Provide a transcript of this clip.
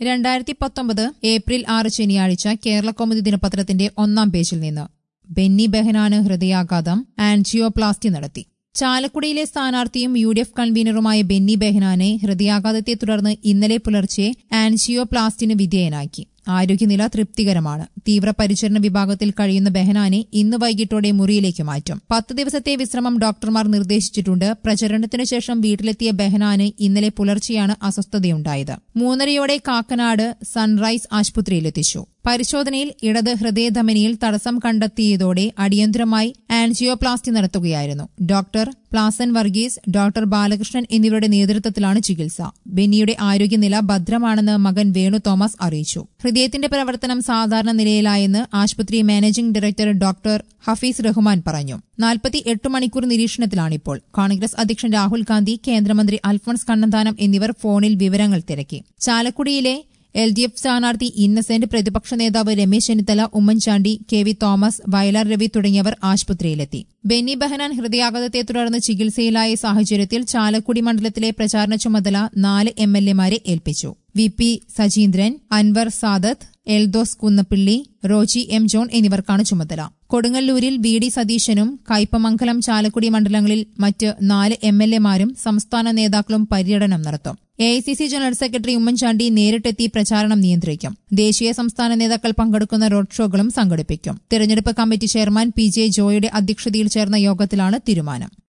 രണ്ടായിരത്തി പത്തൊമ്പത് ഏപ്രിൽ ആറ് ശനിയാഴ്ച കേരള കൗമുദി ദിനപത്രത്തിന്റെ ഒന്നാം പേജിൽ നിന്ന് ബെന്നി ബെഹനാന് ഹൃദയാഘാതം ആൻജിയോപ്ലാസ്റ്റി നടത്തി ചാലക്കുടിയിലെ സ്ഥാനാർത്ഥിയും യു ഡി എഫ് കൺവീനറുമായ ബെന്നി ബെഹനാനെ ഹൃദയാഘാതത്തെ തുടർന്ന് ഇന്നലെ പുലർച്ചെ ആൻജിയോപ്ലാസ്റ്റിന് വിധേയനാക്കി ആരോഗ്യനില തൃപ്തികരമാണ് തീവ്രപരിചരണ വിഭാഗത്തിൽ കഴിയുന്ന ബെഹനാനെ ഇന്ന് വൈകിട്ടോടെ മുറിയിലേക്ക് മാറ്റും പത്ത് ദിവസത്തെ വിശ്രമം ഡോക്ടർമാർ നിർദ്ദേശിച്ചിട്ടുണ്ട് പ്രചരണത്തിനു ശേഷം വീട്ടിലെത്തിയ ബെഹനാന് ഇന്നലെ പുലർച്ചെയാണ് അസ്വസ്ഥതയുണ്ടായത് മൂന്നരയോടെ കാക്കനാട് സൺറൈസ് ആശുപത്രിയിലെത്തിച്ചു പരിശോധനയിൽ ഇടത് ഹൃദയധമനിയിൽ തടസ്സം കണ്ടെത്തിയതോടെ അടിയന്തരമായി ആൻജിയോപ്ലാസ്റ്റി നടത്തുകയായിരുന്നു ഡോക്ടർ പ്ലാസൻ വർഗീസ് ഡോക്ടർ ബാലകൃഷ്ണൻ എന്നിവരുടെ നേതൃത്വത്തിലാണ് ചികിത്സ ബെന്നിയുടെ ആരോഗ്യനില ഭദ്രമാണെന്ന് മകൻ വേണു തോമസ് അറിയിച്ചു ഹൃദയത്തിന്റെ പ്രവർത്തനം സാധാരണ നിലയിലായെന്ന് ആശുപത്രി managing director doctor Hafeez Rahman പറഞ്ഞു നാൽപ്പത്തി എട്ട് മണിക്കൂർ നിരീക്ഷണത്തിലാണിപ്പോൾ കോൺഗ്രസ് അധ്യക്ഷൻ രാഹുൽ ഗാന്ധി കേന്ദ്രമന്ത്രി അൽഫോൺസ് കണ്ണന്താനം എന്നിവർ ഫോണിൽ വിവരങ്ങൾ തിരക്കി ചാലക്കുടിയിലെ എൽ ഡി എഫ് സ്ഥാനാർത്ഥി ഇന്നസെന്റ് പ്രതിപക്ഷ നേതാവ് രമേശ് ചെന്നിത്തല ഉമ്മൻചാണ്ടി കെ വി തോമസ് വയലാർ രവി തുടങ്ങിയവർ ആശുപത്രിയിലെത്തി ബെന്നി ബെഹനാൻ ഹൃദയാഘാതത്തെ തുടർന്ന് ചികിത്സയിലായ സാഹചര്യത്തിൽ ചാലക്കുടി മണ്ഡലത്തിലെ പ്രചാരണ ചുമതല നാല് എം എൽ എമാരെ ഏൽപ്പിച്ചു V P Sajeendran Anwar Sadath Eldhose Kunnappilly Roji M John എന്നിവർക്കാണ് ചുമതല കൊടുങ്ങല്ലൂരിൽ വി ഡി സതീശനും കയ്പമംഗലം ചാലക്കുടി മണ്ഡലങ്ങളിൽ മറ്റ് നാല് എം എൽ എമാരും സംസ്ഥാന നേതാക്കളും പര്യടനം നടത്തും A I C C general secretary Oommen Chandy നേരിട്ടെത്തി പ്രചാരണം നിയന്ത്രിക്കും ദേശീയ സംസ്ഥാന നേതാക്കൾ പങ്കെടുക്കുന്ന റോഡ് ഷോകളും സംഘടിപ്പിക്കും തെരഞ്ഞെടുപ്പ് കമ്മിറ്റി ചെയർമാൻ പി ജെ ജോയുടെ അധ്യക്ഷതയിൽ ചേർന്ന യോഗത്തിലാണ് തീരുമാനം